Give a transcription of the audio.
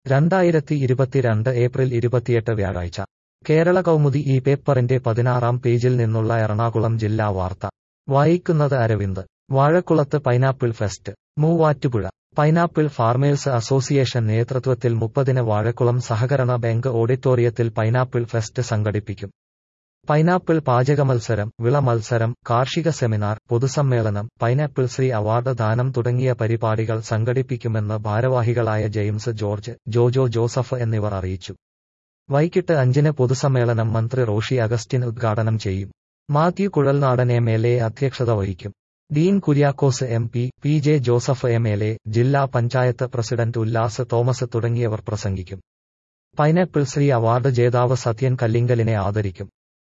രണ്ടായിരത്തി ഇരുപത്തിരണ്ട് ഏപ്രിൽ ഇരുപത്തിയെട്ട് വ്യാഴാഴ്ച കേരള കൗമുദി ഈ പേപ്പറിന്റെ പതിനാറാം പേജിൽ നിന്നുള്ള എറണാകുളം ജില്ലാ വാർത്ത വായിക്കുന്നത് അരവിന്ദ് വാഴക്കുളത്ത് pineapple fest Muvattupuzha pineapple farmers association നേതൃത്വത്തിൽ മുപ്പതിന് വാഴക്കുളം സഹകരണ ബാങ്ക് ഓഡിറ്റോറിയത്തിൽ പൈനാപ്പിൾ ഫെസ്റ്റ് സംഘടിപ്പിക്കും പൈനാപ്പിൾ പാചക മത്സരം വിള മത്സരം കാർഷിക സെമിനാർ പൊതുസമ്മേളനം പൈനാപ്പിൾ ശ്രീ അവാർഡ് ദാനം തുടങ്ങിയ പരിപാടികൾ സംഘടിപ്പിക്കുമെന്ന് ഭാരവാഹികളായ ജെയിംസ് ജോർജ് ജോജോ ജോസഫ് എന്നിവർ അറിയിച്ചു വൈകിട്ട് അഞ്ചിന് പൊതുസമ്മേളനം മന്ത്രി റോഷി അഗസ്റ്റിൻ ഉദ്ഘാടനം ചെയ്യും Mathew Kuzhalnadan M L A അധ്യക്ഷത വഹിക്കും Dean Kuriakose M P P J Joseph M L A ജില്ലാ പഞ്ചായത്ത് പ്രസിഡന്റ് ഉല്ലാസ് തോമസ് തുടങ്ങിയവർ പ്രസംഗിക്കും പൈനാപ്പിൾ ശ്രീ അവാർഡ് ജേതാവ് സത്യൻ കല്ലിങ്കലിനെ ആദരിക്കും